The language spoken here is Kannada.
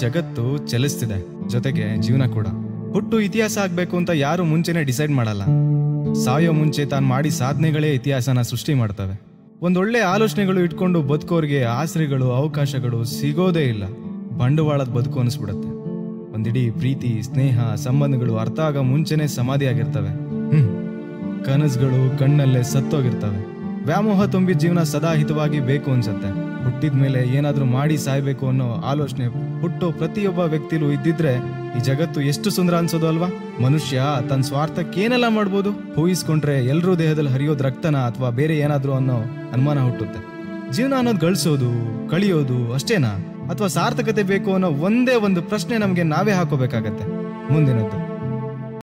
ಜಗತ್ತು ಚಲಿಸ್ತಿದೆ ಜೊತೆಗೆ ಜೀವನ ಕೂಡ ಹುಟ್ಟು ಇತಿಹಾಸ ಆಗ್ಬೇಕು ಅಂತ ಯಾರು ಮುಂಚೆನೆ ಡಿಸೈಡ್ ಮಾಡಲ್ಲ ಸಾಯೋ ಮುಂಚೆ ತಾನು ಮಾಡಿ ಸಾಧನೆಗಳೇ ಇತಿಹಾಸನ ಸೃಷ್ಟಿ ಮಾಡ್ತವೆ ಒಂದೊಳ್ಳೆ ಆಲೋಚನೆಗಳು ಇಟ್ಕೊಂಡು ಬದುಕೋರ್ಗೆ ಆಸರೆಗಳು ಅವಕಾಶಗಳು ಸಿಗೋದೇ ಇಲ್ಲ ಬಂಡವಾಳದ ಬದುಕು ಅನಿಸ್ಬಿಡುತ್ತೆ ಒಂದಿಡೀ ಪ್ರೀತಿ ಸ್ನೇಹ ಸಂಬಂಧಗಳು ಅರ್ಥ ಆಗ ಮುಂಚೆನೆ ಸಮಾಧಿಯಾಗಿರ್ತವೆ ಹ್ಮ್ ಕನಸುಗಳು ಕಣ್ಣಲ್ಲೇ ಸತ್ತೋಗಿರ್ತವೆ ವ್ಯಾಮೋಹ ತುಂಬಿ ಜೀವನ ಸದಾ ಹಿತವಾಗಿ ಬೇಕು ಅನ್ಸತ್ತೆ ಹುಟ್ಟಿದ ಮೇಲೆ ಏನಾದ್ರೂ ಮಾಡಿ ಸಾಯ್ಬೇಕು ಅನ್ನೋ ಆಲೋಚನೆ ಹುಟ್ಟೋ ಪ್ರತಿಯೊಬ್ಬ ವ್ಯಕ್ತಿಲೂ ಇದ್ದಿದ್ರೆ ಈ ಜಗತ್ತು ಎಷ್ಟು ಸುಂದರ ಅನ್ಸೋದು ಅಲ್ವಾ ಮನುಷ್ಯ ತನ್ನ ಸ್ವಾರ್ಥಕ್ಕೆ ಏನೆಲ್ಲ ಮಾಡ್ಬೋದು ಊಹಿಸ್ಕೊಂಡ್ರೆ ಎಲ್ರೂ ದೇಹದಲ್ಲಿ ಹರಿಯೋದ್ ರಕ್ತನ ಅಥವಾ ಬೇರೆ ಏನಾದ್ರೂ ಅನ್ನೋ ಅನುಮಾನ ಹುಟ್ಟುತ್ತೆ ಜೀವನ ಅನ್ನೋದು ಗಳಿಸೋದು ಕಳಿಯೋದು ಅಷ್ಟೇನಾ ಅಥವಾ ಸಾರ್ಥಕತೆ ಬೇಕು ಅನ್ನೋ ಒಂದೇ ಒಂದು ಪ್ರಶ್ನೆ ನಮಗೆ ನಾವೇ ಹಾಕೋಬೇಕಾಗತ್ತೆ ಮುಂದಿನದ್ದು